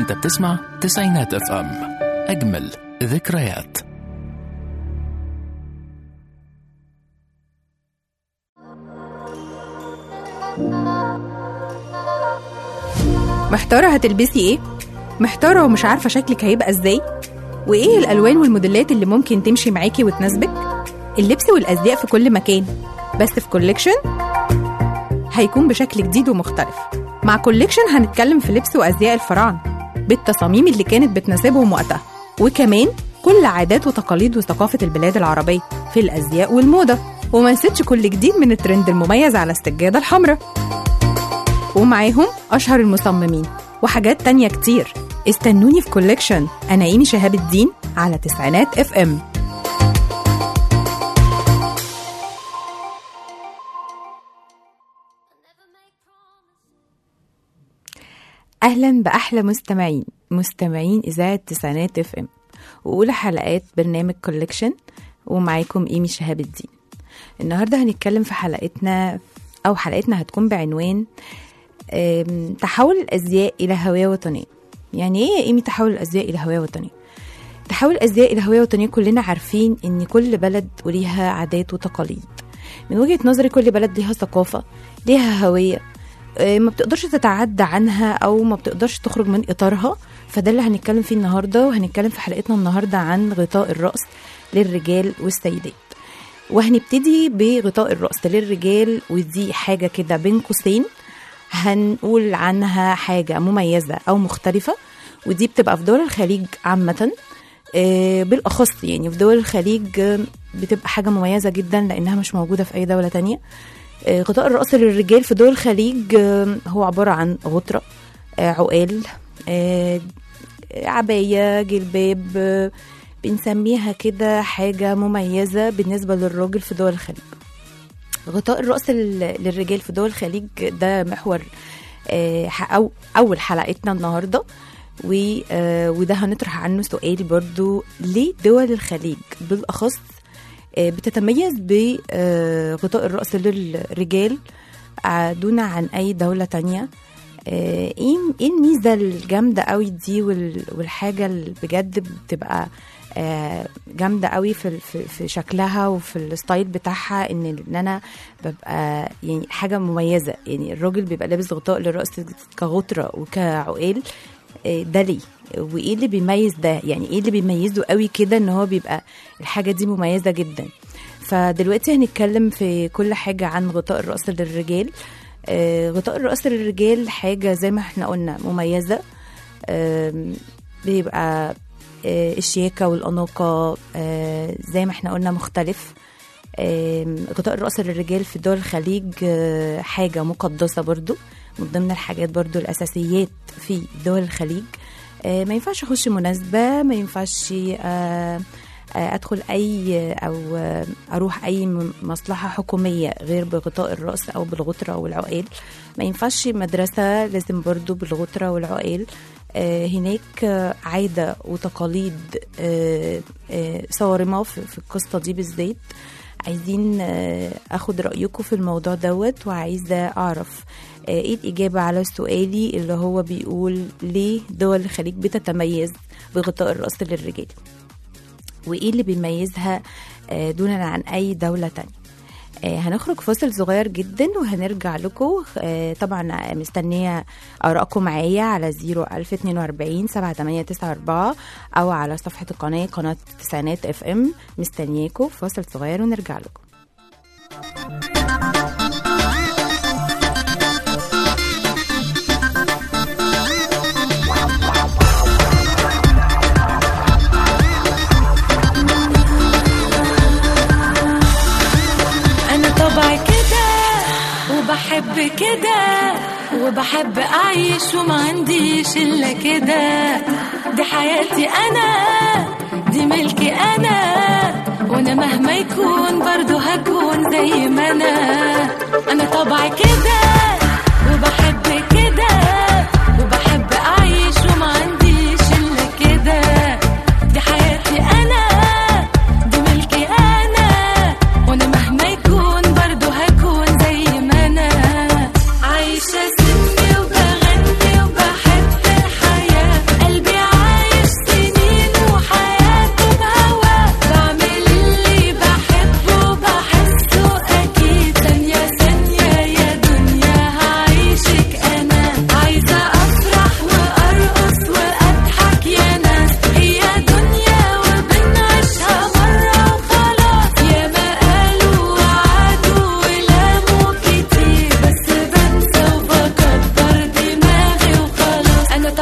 انت بتسمع تسعينات اف ام اجمل ذكريات محتارة هتلبسي ايه؟ محتارة ومش عارفة شكلك هيبقى ازاي؟ وايه الألوان والموديلات اللي ممكن تمشي معاكي وتناسبك؟ اللبس والأزياء في كل مكان بس في كوليكشن هيكون بشكل جديد ومختلف مع كوليكشن هنتكلم في لبس وأزياء الفراعنة بالتصاميم اللي كانت بتناسبهم وقتها وكمان كل عادات وتقاليد وثقافة البلاد العربية في الأزياء والموضة وما نسيتش كل جديد من الترند المميز على السجادة الحمراء ومعاهم أشهر المصممين وحاجات تانية كتير استنوني في كوليكشن أنا إيمي شهاب الدين على تسعينات اف ام أهلا بأحلى مستمعين مستمعين إذاعة تسعينات اف ام وأولى حلقات برنامج كوليكشن ومعاكم إيمي شهاب الدين النهاردة هنتكلم في حلقتنا أو حلقتنا هتكون بعنوان أم، تحول الأزياء إلى هوية وطنية يعني إيه يا إيمي تحول الأزياء إلى هوية وطنية؟ تحول الأزياء إلى هوية وطنية كلنا عارفين إن كل بلد وليها عادات وتقاليد من وجهة نظري كل بلد ليها ثقافة ليها هوية آه، ما بتقدرش تتعدى عنها أو ما بتقدرش تخرج من إطارها فده اللي هنتكلم فيه النهاردة وهنتكلم في حلقتنا النهاردة عن غطاء الرأس للرجال والسيدات وهنبتدي بغطاء الرأس للرجال ودي حاجة كده بين قوسين هنقول عنها حاجة مميزة أو مختلفة ودي بتبقى في دول الخليج عامة آه، بالأخص يعني في دول الخليج آه، بتبقى حاجة مميزة جدا لأنها مش موجودة في أي دولة تانية آه، غطاء الرأس للرجال في دول الخليج آه، هو عبارة عن غطرة آه، عقال آه، عباية جلباب آه، بنسميها كده حاجة مميزة بالنسبة للراجل في دول الخليج غطاء الرأس لل- للرجال في دول الخليج ده محور آه، ح- أو أول حلقتنا النهاردة و- آه، وده هنطرح عنه سؤال برضو ليه دول الخليج بالأخص آه، بتتميز بغطاء الرأس للرجال آه، دون عن أي دولة تانية آه، ايه ايه الميزه الجامده قوي دي وال- والحاجه اللي بجد بتبقى آه، جامده قوي في في في شكلها وفي الستايل بتاعها ان ان انا ببقى يعني حاجه مميزه يعني الراجل بيبقى لابس غطاء للراس كغطره وكعقال آه، ده ليه وايه اللي بيميز ده يعني ايه اللي بيميزه قوي كده ان هو بيبقى الحاجه دي مميزه جدا فدلوقتي هنتكلم في كل حاجه عن غطاء الراس للرجال آه، غطاء الرأس للرجال حاجة زي ما احنا قلنا مميزة آم، بيبقى آه، الشياكة والأناقة آه، زي ما احنا قلنا مختلف آم، غطاء الرأس للرجال في دول الخليج آه، حاجة مقدسة برضو من ضمن الحاجات برضو الأساسيات في دول الخليج آه، ما ينفعش أخش مناسبة ما ينفعش آه، آه، ادخل اي او آه، اروح اي م- مصلحه حكوميه غير بغطاء الراس او بالغطره او العقال ما ينفعش مدرسه لازم برضو بالغطره والعقال آه، هناك آه، عاده وتقاليد آه، آه، صارمه في في القصه دي بالذات عايزين آه، اخد رايكم في الموضوع دوت وعايزه اعرف آه، ايه الاجابه على سؤالي اللي هو بيقول ليه دول الخليج بتتميز بغطاء الراس للرجال وايه اللي بيميزها آه، دونا عن اي دوله تانية آه، هنخرج فاصل صغير جدا وهنرجع لكم آه، طبعا مستنيه ارائكم معايا على 01042 7894 او على صفحه القناه قناه تسعينات اف ام مستنياكم فاصل صغير ونرجع لكم انا طبعي كده وبحب كده وبحب اعيش وما عنديش الا كده دي حياتي انا دي ملكي انا وانا مهما يكون برضو هكون زي ما انا انا طبعي كده وبحب كده وبحب اعيش وما عنديش الا كده دي حياتي انا دي ملكي انا وانا مهما يكون برضو هكون زي ما انا عايشة سني وبغني وبحب الحياة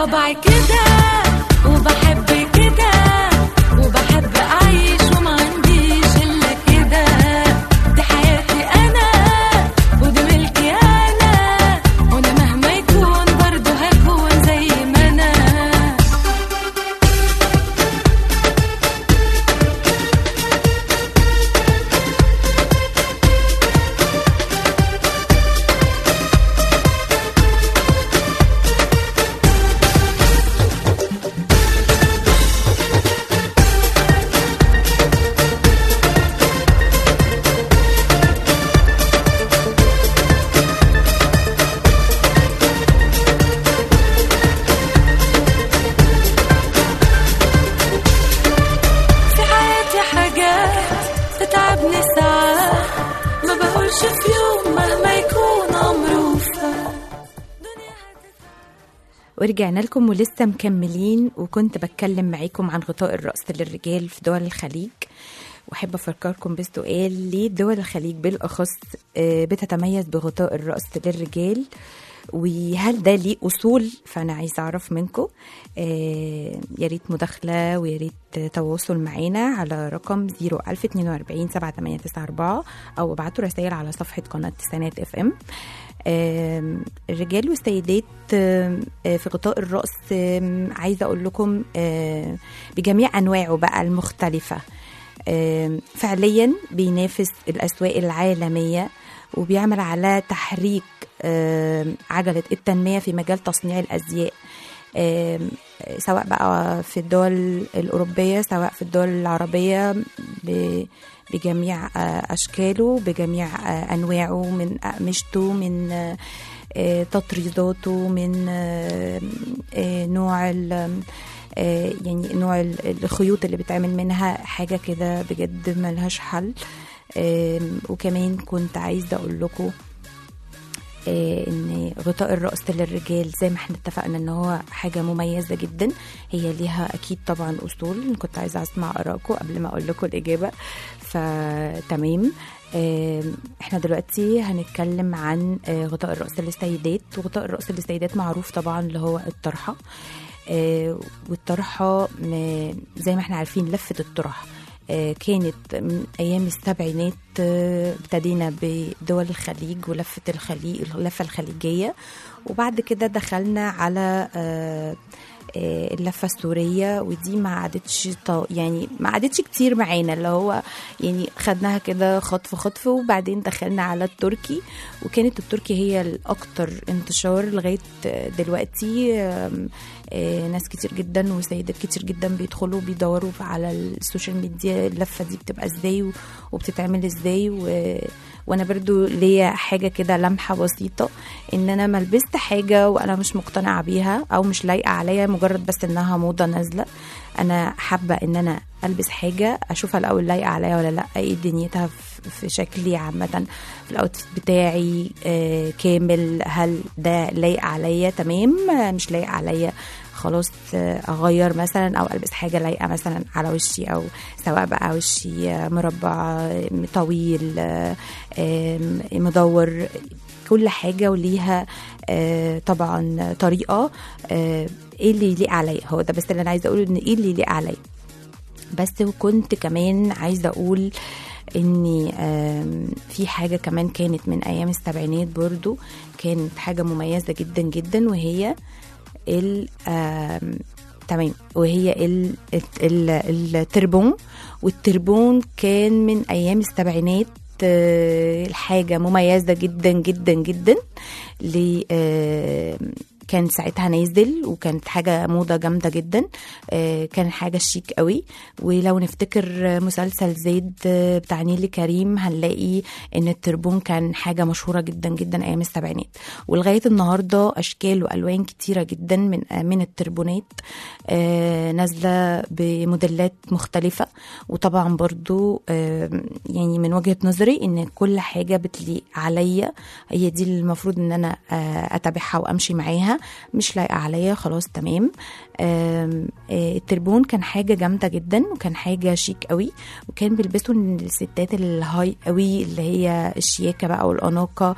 طبعي كده وبحب كده وبحب اعيش وما عنديش الا كده دي حياتي انا ودي ملكي انا وانا مهما يكون برضه هكون زي ما انا في حياتي حاجات تتعبني ساعات ما بقولش في يوم مهما يكون عمره فات ورجعنا لكم ولسه مكملين وكنت بتكلم معاكم عن غطاء الرأس للرجال في دول الخليج واحب افكركم بسؤال ليه دول الخليج بالاخص آه، بتتميز بغطاء الرأس للرجال وهل ده ليه اصول فانا عايزه اعرف منكم آه، يا ريت مداخله ويا ريت تواصل معانا على رقم 01042 7894 او ابعتوا رسائل على صفحه قناه تسعينات اف ام آم، الرجال والسيدات آم، آه، في غطاء الرأس آم، عايزة أقول لكم آم، بجميع أنواعه بقى المختلفة آم، فعليا بينافس الأسواق العالمية وبيعمل على تحريك آم، عجلة التنمية في مجال تصنيع الأزياء آم، سواء بقى في الدول الأوروبية سواء في الدول العربية ب- بجميع آه، أشكاله بجميع آه، أنواعه من أقمشته من آه، آه، تطريزاته من آه، آه، نوع ال- آه، يعني نوع ال- الخيوط اللي بتعمل منها حاجة كده بجد ملهاش حل آم، وكمان كنت عايزة أقول لكم آه، ان غطاء الرأس للرجال زي ما احنا اتفقنا ان هو حاجة مميزة جدا هي ليها اكيد طبعا اصول كنت عايزة اسمع ارائكم قبل ما اقول لكم الاجابة فتمام آم، احنا دلوقتي هنتكلم عن آه، غطاء الرأس للسيدات وغطاء الرأس للسيدات معروف طبعا اللي هو الطرحة آه، والطرحة م- زي ما احنا عارفين لفة الطرح آه، كانت من ايام السبعينات آه، ابتدينا بدول الخليج ولفه الخليج اللفه الخليجيه وبعد كده دخلنا على آه، آه، اللفه السوريه ودي ما عادتش طا- يعني ما عادتش كتير معانا اللي هو يعني خدناها كده خطف خطف وبعدين دخلنا على التركي وكانت التركي هي الاكثر انتشار لغايه دلوقتي آم، آه، ناس كتير جدا وسيدات كتير جدا بيدخلوا بيدوروا على السوشيال ميديا اللفه دي بتبقى ازاي و- وبتتعمل ازاي و... وانا برضو ليا حاجه كده لمحه بسيطه ان انا ما لبست حاجه وانا مش مقتنعه بيها او مش لايقه عليا مجرد بس انها موضه نازله انا حابه ان انا البس حاجه اشوفها الاول لايقه عليا ولا لا ايه دنيتها في- في شكلي عامه في الاوتفيت بتاعي آه كامل هل ده لايق عليا تمام آه، مش لايق عليا خلاص آه، اغير مثلا او البس حاجه لايقه مثلا على وشي او سواء بقى وشي آه، مربع آه، طويل آه، آم، مدور كل حاجه وليها آه، طبعا طريقه آه، ايه اللي يليق عليا هو ده بس اللي انا عايزه اقوله ان ايه اللي يليق عليا بس وكنت كمان عايزه اقول اني آم، في حاجه كمان كانت من ايام السبعينات برضو كانت حاجه مميزه جدا جدا وهي ال آم، تمام وهي ال ال التربون والتربون كان من ايام السبعينات آه، الحاجه مميزه جدا جدا جدا ل آه، كان ساعتها نازل وكانت حاجة موضة جامدة جدا آه، كان حاجة شيك قوي ولو نفتكر مسلسل زيد آه، بتاع نيلي كريم هنلاقي ان التربون كان حاجة مشهورة جدا جدا ايام السبعينات ولغاية النهاردة اشكال والوان كتيرة جدا من آه، من التربونات آه، نازلة بموديلات مختلفة وطبعا برضو آه، يعني من وجهة نظري ان كل حاجة بتليق عليا هي دي اللي المفروض ان انا آه، اتابعها وامشي معاها مش لايقه عليا خلاص تمام آم، آه، التربون كان حاجه جامده جدا وكان حاجه شيك قوي وكان بيلبسوا الستات الهاي قوي اللي هي الشياكه بقى والاناقه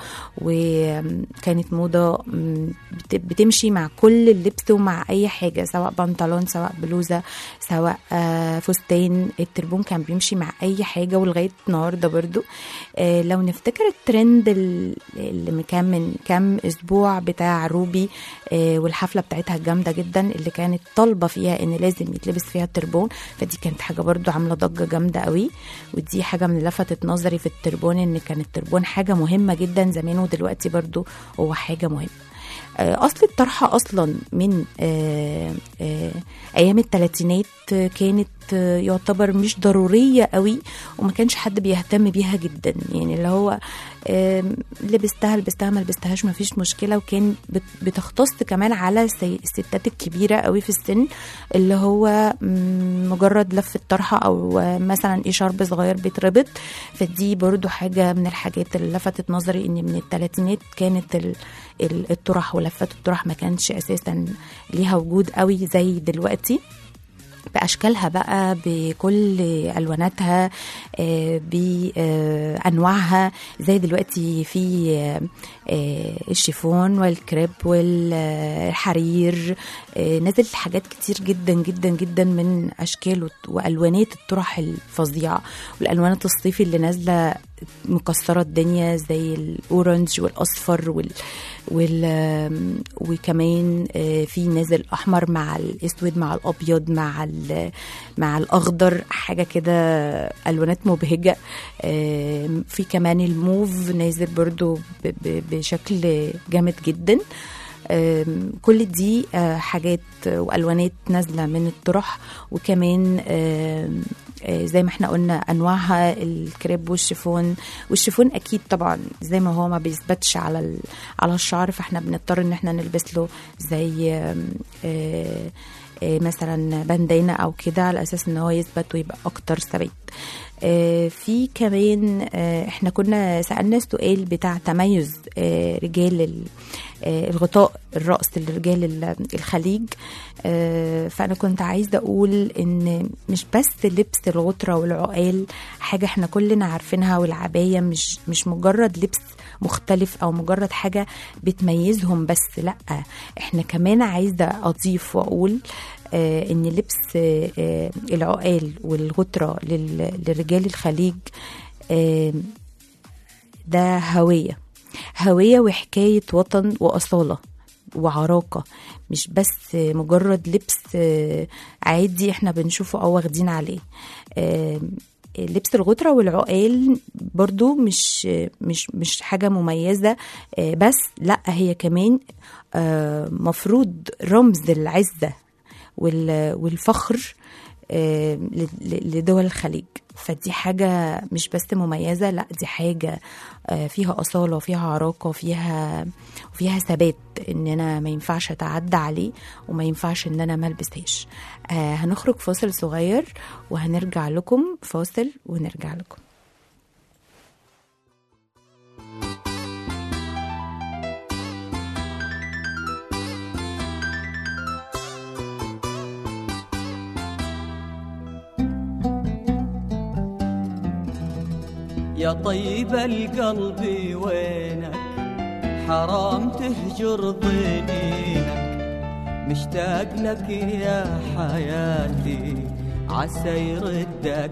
وكانت موضه مم، بت- بتمشي مع كل اللبس ومع اي حاجه سواء بنطلون سواء بلوزه سواء آه، فستان التربون كان بيمشي مع اي حاجه ولغايه النهارده برضو آه، لو نفتكر الترند ال- اللي كان من كام اسبوع بتاع روبي آه، والحفله بتاعتها الجامده جدا اللي كانت طالبه فيها ان لازم يتلبس فيها التربون فدي كانت حاجه برضو عامله ضجه جامده قوي ودي حاجه من اللي لفتت نظري في التربون ان كان التربون حاجه مهمه جدا زمان ودلوقتي برضو هو حاجه مهمه آه، اصل الطرحه اصلا من آه، آه، ايام الثلاثينات كانت آه، يعتبر مش ضروريه قوي وما كانش حد بيهتم بيها جدا يعني اللي هو آم، لبستها لبستها ما لبستهاش ما فيش مشكله وكان بت- بتختص كمان على السي- الستات الكبيره قوي في السن اللي هو مم، مجرد لف الطرحه او آه، مثلا ايه شرب صغير بيتربط فدي برضو حاجه من الحاجات اللي لفتت نظري ان من الثلاثينات كانت ال- ال- الطرح ولفات الطرح ما كانش اساسا ليها وجود قوي زي دلوقتي باشكالها بقى بكل الواناتها آه، بانواعها زي دلوقتي في آه، آه، الشيفون والكريب والحرير آه، نزل حاجات كتير جدا جدا جدا من اشكال وت- والوانات الطرح الفظيعه والالوانات الصيفي اللي نازله مكسره الدنيا زي الاورنج والاصفر وال, وال آم، وكمان آه، في نازل احمر مع الاسود مع الابيض مع ال- مع الاخضر حاجه كده الوانات مبهجه آم، في كمان الموف نازل برضو ب- ب- بشكل جامد جدا آم، كل دي آه، حاجات والوانات نازله من الطرح وكمان آم، آه، زي ما احنا قلنا انواعها الكريب والشيفون والشيفون اكيد طبعا زي ما هو ما بيثبتش على ال- على الشعر فاحنا بنضطر ان احنا نلبس له زي آم، آه، آه، مثلا بندانه او كده على اساس ان هو يثبت ويبقى اكتر ثبات آه، في كمان آه، احنا كنا سالنا السؤال بتاع تميز آه، رجال ال- آه، الغطاء الرأس لرجال ال- الخليج آه، فأنا كنت عايزة أقول إن مش بس لبس الغطرة والعقال حاجة احنا كلنا عارفينها والعباية مش مش مجرد لبس مختلف أو مجرد حاجة بتميزهم بس لأ احنا كمان عايزة أضيف وأقول آه، ان لبس آه، آه، العقال والغطرة لل- لرجال الخليج آه، ده هوية هوية وحكاية وطن وأصالة وعراقة مش بس مجرد لبس آه، عادي احنا بنشوفه او واخدين عليه آه، لبس الغطرة والعقال برضو مش مش مش حاجة مميزة آه، بس لا هي كمان آه، مفروض رمز العزة وال- والفخر آه، ل- ل- لدول الخليج فدي حاجة مش بس مميزة لا دي حاجة آه، فيها أصالة وفيها عراقة وفيها وفيها ثبات إن أنا ما ينفعش أتعدى عليه وما ينفعش إن أنا ما ألبسهاش آه، هنخرج فاصل صغير وهنرجع لكم فاصل ونرجع لكم يا طيب القلب وينك حرام تهجر ضنينك مشتاق لك يا حياتي عسى يردك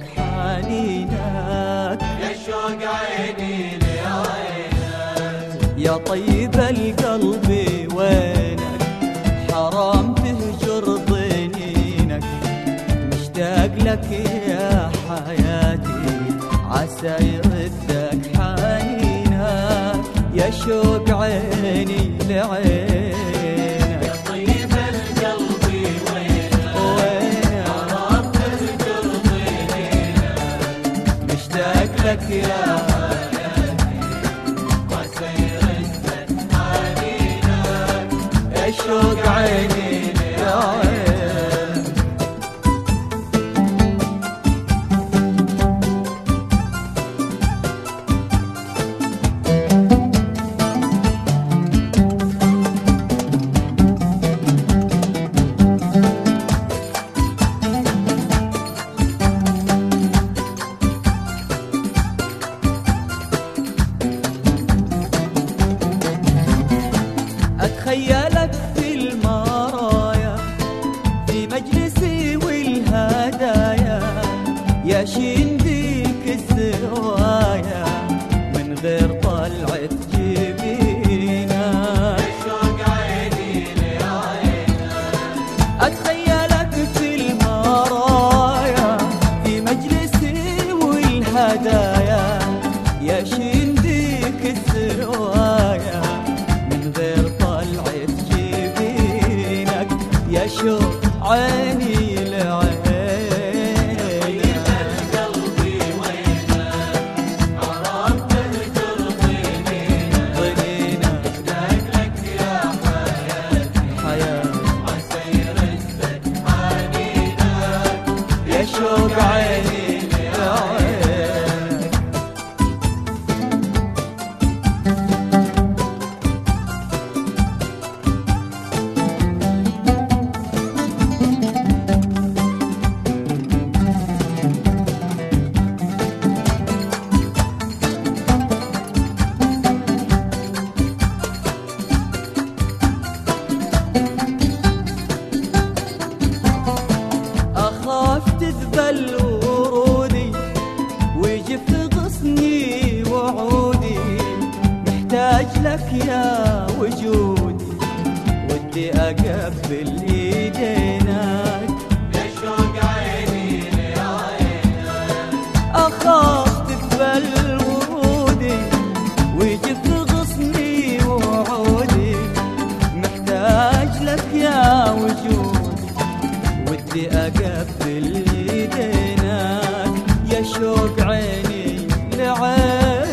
حنينك يا شوق عيني لعينك يا طيب القلب وينك حرام تهجر ضنينك مشتاق لك يا حياتي عسى يردك حنينك يا شوق عيني لعينك يا طيب القلب وينك وينك مشتاق لك يا حياتي عسى يردك حنينك يا شوق عيني لعينك شوق عيني لعينك ضنينك حياتي يا شوق عيني لعينك أخاف تذبل ورودي ويجف غصني وعودي محتاج لك يا وجودي ودي أقبل إيدينك يا شوق عيني لعينك أخاف تذبل ورودي ويجف غصني وعودي محتاج لك يا وجودي ودي أقبل يدينك يا شوق عيني لعينك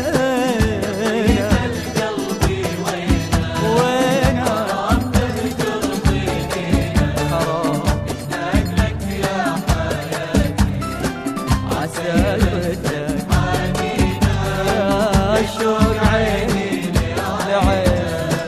قلبي وينك وينك حرام اشتاق لك يا حياتي عسى ردك يا شوق عيني لعينك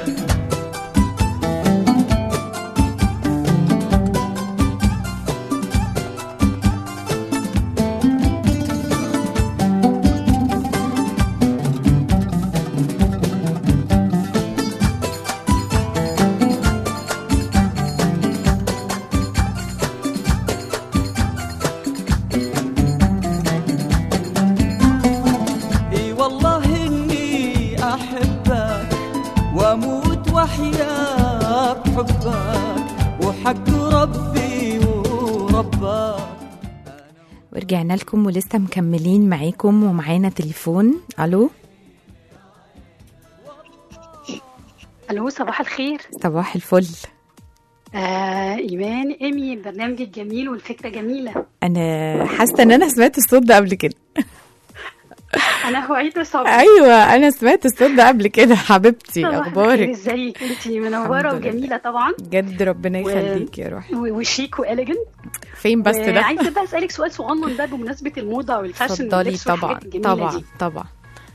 اي والله اني احبك واموت واحيا بحبك وحق ربي وربك ورجعنا لكم ولسه مكملين معاكم ومعانا تليفون الو الو صباح الخير صباح الفل آه ايمان ايمي البرنامج الجميل والفكره جميله انا حاسه ان انا سمعت الصوت ده قبل كده انا هوعيد صبري ايوه انا سمعت الصوت ده قبل كده حبيبتي صباح الخير، اخبارك ازيك انت الحمد منوره لله. وجميله طبعا بجد ربنا و- يخليك يا روحي و- وشيك واليجنت فين بس ده عايزه بقى اسالك سؤال صغنن ده بمناسبه الموضه والفاشن اتفضلي واللبس طبعا والحاجات الجميله طبعا دي طبعا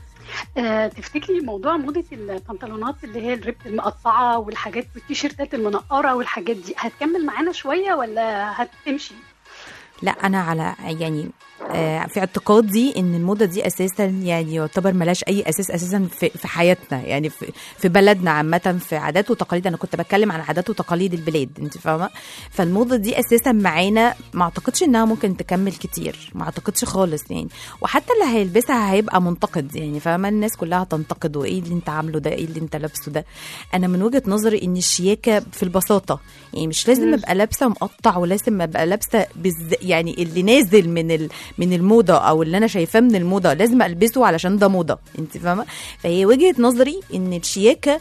آه تفتكري موضوع موضه البنطلونات اللي هي الريب المقطعه والحاجات والتيشيرتات المنقره والحاجات دي هتكمل معانا شويه ولا هتمشي لا انا على يعني آه، في اعتقادي ان الموضه دي اساسا يعني يعتبر ملاش اي اساس اساسا في في حياتنا يعني في في بلدنا عامه في عادات وتقاليد انا كنت بتكلم عن عادات وتقاليد البلاد انت فاهمه فالموضه دي اساسا معانا ما اعتقدش انها ممكن تكمل كتير ما اعتقدش خالص يعني وحتى اللي هيلبسها هيبقى منتقد يعني فاهمه الناس كلها تنتقد وايه اللي انت عامله ده ايه اللي انت لابسه ده انا من وجهه نظري ان الشياكه في البساطه يعني مش لازم مم. ابقى لابسه مقطع ولازم ابقى لابسه بز... يعني اللي نازل من ال... من الموضه او اللي انا شايفاه من الموضه لازم البسه علشان ده موضه انت فاهمه فهي وجهه نظري ان الشياكه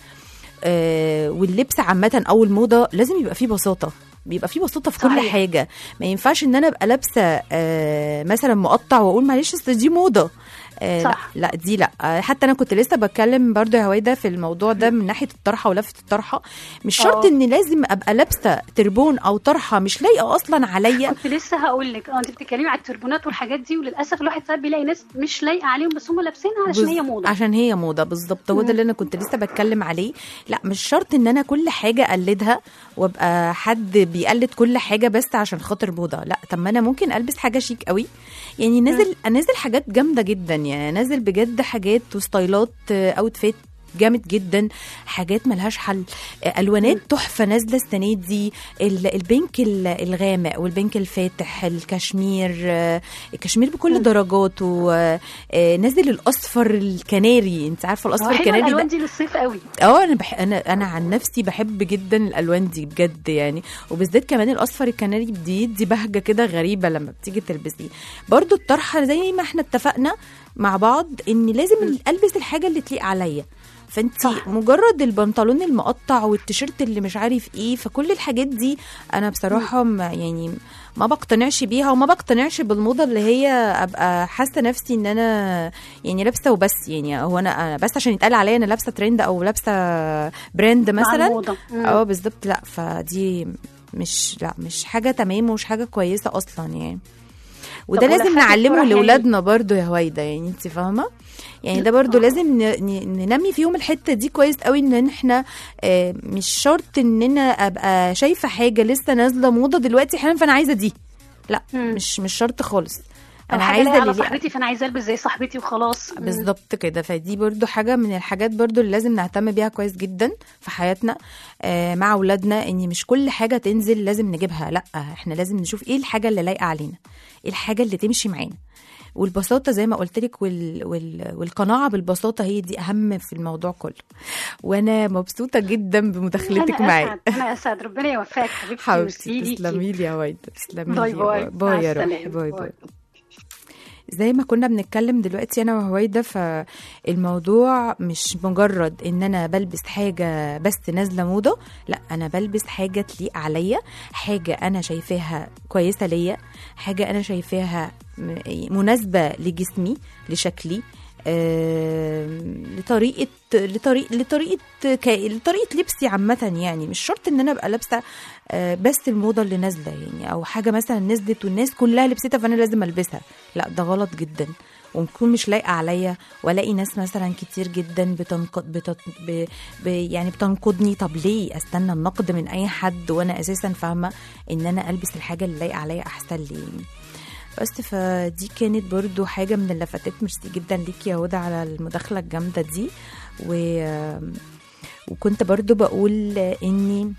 آه واللبس عامه او الموضه لازم يبقى فيه بساطه بيبقى فيه بساطه في كل صحيح. حاجه ما ينفعش ان انا ابقى لابسه آه مثلا مقطع واقول معلش اصل دي موضه آه لا, صح. لا دي لا آه حتى انا كنت لسه بتكلم برضو يا هويدا في الموضوع ده من ناحيه الطرحه ولفه الطرحه مش شرط آه. ان لازم ابقى لابسه تربون او طرحه مش لايقه اصلا عليا كنت لسه هقول لك اه انت بتتكلمي على التربونات والحاجات دي وللاسف الواحد ساعات بيلاقي ناس مش لايقه عليهم بس هم لابسينها علشان بز- هي موضه عشان هي موضه بالظبط هو ده اللي انا كنت لسه بتكلم عليه لا مش شرط ان انا كل حاجه اقلدها وابقى حد بيقلد كل حاجه بس عشان خاطر موضه لا طب ما انا ممكن البس حاجه شيك قوي يعني نازل نازل حاجات جامده جدا يعني نازل بجد حاجات وستايلات اوتفيت جامد جدا حاجات ملهاش حل آه، الوانات تحفه نازله السنه دي ال- البينك ال- الغامق والبينك الفاتح الكشمير آه، الكشمير بكل درجاته آه، آه، نازل الاصفر الكناري انت عارفه الاصفر هو حلوه الكناري الالوان ده دي للصيف قوي اه انا بح... انا انا عن نفسي بحب جدا الالوان دي بجد يعني وبالذات كمان الاصفر الكناري بيدي بهجه كده غريبه لما بتيجي تلبسيه برضو الطرحه زي ما احنا اتفقنا مع بعض ان لازم البس الحاجه اللي تليق عليا فانت صح. مجرد البنطلون المقطع والتيشيرت اللي مش عارف ايه فكل الحاجات دي انا بصراحه ما يعني ما بقتنعش بيها وما بقتنعش بالموضه اللي هي ابقى حاسه نفسي ان انا يعني لابسه وبس يعني هو انا أنا بس عشان يتقال عليا انا لابسه ترند او لابسه براند مع مثلا الموضة. مم. اه بالظبط لا فدي مش لا مش حاجه تمام ومش حاجه كويسه اصلا يعني وده طب ولا لازم حاجة نعلمه تروح لاولادنا برضو يا هويدا يعني انت فاهمه يعني ده برضو آه. لازم ن- ن- ننمي فيهم الحته دي كويس قوي ان احنا آه، مش شرط ان انا ابقى شايفه حاجه لسه نازله موضه دلوقتي حالا فانا عايزه دي لا مم. مش مش شرط خالص أو انا حاجة عايزه لايقة على اللي صاحبتي فانا عايزه البس زي صاحبتي وخلاص مم. بالظبط كده فدي برضو حاجة من الحاجات برضو اللي لازم نهتم بيها كويس جدا في حياتنا آه مع أولادنا إن مش كل حاجة تنزل لازم نجيبها لأ احنا لازم نشوف ايه الحاجة اللي لايقة علينا ايه الحاجة اللي تمشي معانا والبساطة زي ما قلت لك وال... وال... والقناعة بالبساطة هي دي أهم في الموضوع كله وأنا مبسوطة جدا بمداخلتك أنا معايا أسعد أنا أسعد ربنا يوفقك حبيبتي حبيبتي ميرسي ليكي. تسلمي لي يا وايد تسلمي باي لي يا باي باي مع يا روحي السلامة. باي باي زي ما كنا بنتكلم دلوقتي انا وهويدا فالموضوع مش مجرد ان انا بلبس حاجه بس نازله موضه لا انا بلبس حاجه تليق عليا حاجه انا شايفاها كويسه ليا حاجه انا شايفاها م- مناسبه لجسمي لشكلي آم، لطريقه لطريقه لطريقه ك- لطريقه لبسي عامه يعني مش شرط ان انا ابقى لابسه آه، بس الموضه اللي نازله يعني او حاجه مثلا نزلت والناس كلها لبستها فانا لازم البسها لا ده غلط جدا ومكون مش لايقه عليا والاقي ناس مثلا كتير جدا بتنقد بتط... ب... ب... يعني بتنقدني طب ليه استنى النقد من اي حد وانا اساسا فاهمه ان انا البس الحاجه اللي لايقه عليا احسن لي بس فدي كانت برضو حاجة من اللفتات ميرسي جدا ليكي يا هدى على المداخلة الجامدة دي و... وكنت برضو بقول اني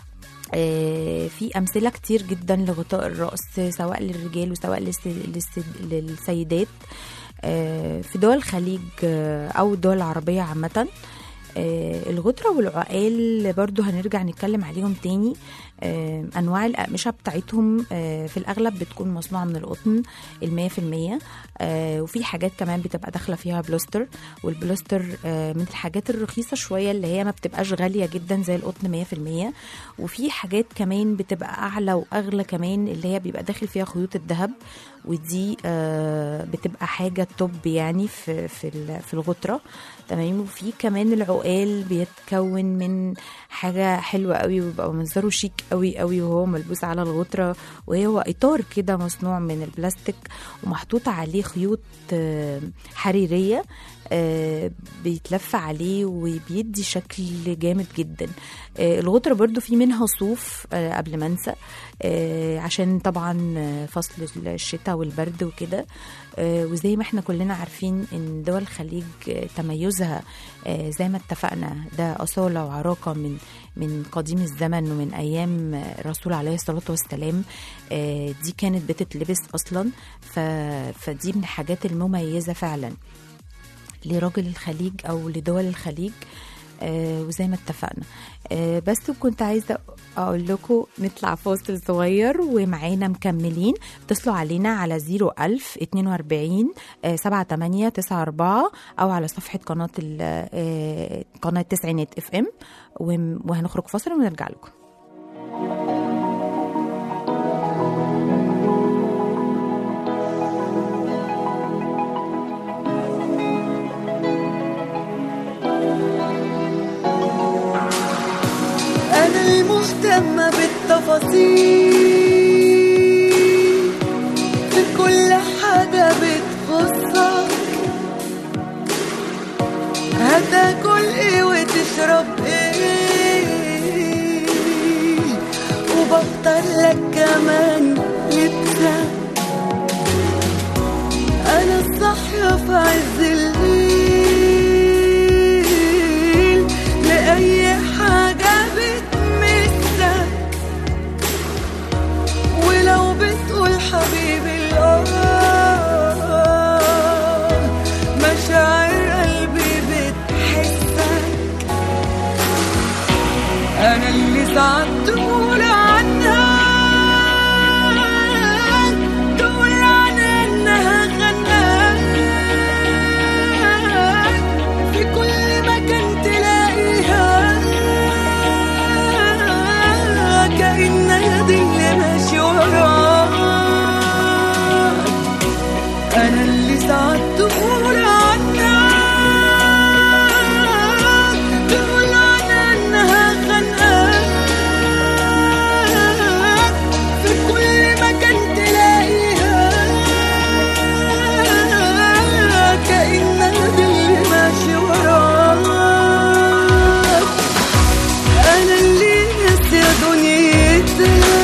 آه، في أمثلة كتير جدا لغطاء الرأس سواء للرجال وسواء للس- للس- للسيدات آه، في دول الخليج آه، أو الدول العربية عامة آه، الغطرة والعقال برضو هنرجع نتكلم عليهم تاني آه، أنواع الأقمشة بتاعتهم آه، في الأغلب بتكون مصنوعة من القطن المية في المية آه، وفي حاجات كمان بتبقى داخلة فيها بلوستر والبلوستر آه، من الحاجات الرخيصة شوية اللي هي ما بتبقاش غالية جدا زي القطن مية في المية وفي حاجات كمان بتبقى أعلى وأغلى كمان اللي هي بيبقى داخل فيها خيوط الذهب ودي آه، بتبقى حاجة توب يعني في في ال- في الغطرة تمام وفي كمان العقال بيتكون من حاجة حلوة قوي وبيبقى منظره شيك قوي قوي وهو ملبوس على الغطرة وهو إطار كده مصنوع من البلاستيك ومحطوط عليه خيوط آه، حريرية آه، بيتلف عليه وبيدي شكل جامد جدا آه، الغطرة برضو في منها صوف آه، قبل ما انسى آه، عشان طبعا آه، فصل الشتاء والبرد وكده آه، وزي ما احنا كلنا عارفين ان دول الخليج آه، تميزها آه، زي ما اتفقنا ده أصالة وعراقة من من قديم الزمن ومن أيام آه، الرسول عليه الصلاة والسلام آه، دي كانت بتتلبس أصلا ف- فدي من الحاجات المميزة فعلا لراجل الخليج او لدول الخليج آه وزي ما اتفقنا آه بس كنت عايزه اقول لكم نطلع فاصل صغير ومعانا مكملين اتصلوا علينا على 01000 42 آه 78 94 او على صفحه قناه ال- آه قناه تسعينات اف ام وهنخرج فاصل ونرجع لكم أنا المهتمة بالتفاصيل في كل حاجة بتخصك هتاكل ايه وتشرب ايه وبختار لك كمان لبسك أنا الصاحية في عز الليل لأي حاجة بتمسك ولو بتقول حبيبي الآه مشاعر قلبي بتحسك أنا اللي ساعات تقول عنها تقول عنها إنها غناك في كل مكان دي اللي ماشي وراك انا اللي ساعات تقول عنك تقول عنها انها خانقاك في كل مكان تلاقيها كأنها دي اللي ماشي وراك انا اللي ناسية دنيتها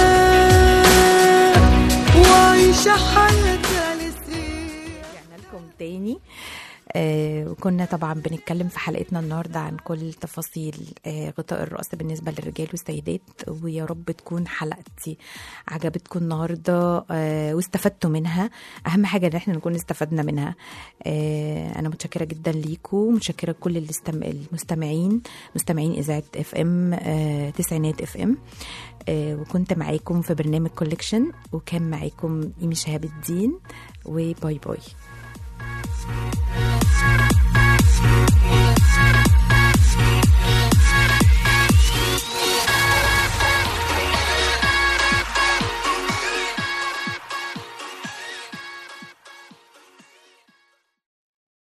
وعايشة حياتها لسنين رجعنا لكم تاني آه وكنا طبعا بنتكلم في حلقتنا النهارده عن كل تفاصيل آه غطاء الرأس بالنسبة للرجال والسيدات ويا رب تكون حلقتي عجبتكم النهارده آه واستفدتوا منها أهم حاجة إن احنا نكون استفدنا منها آه أنا متشكرة جدا ليكم متشكرة لكل الاستم... المستمعين مستمعين إذاعة اف ام آه تسعينات اف ام آه وكنت معاكم في برنامج كوليكشن وكان معاكم إيمي شهاب الدين وباي باي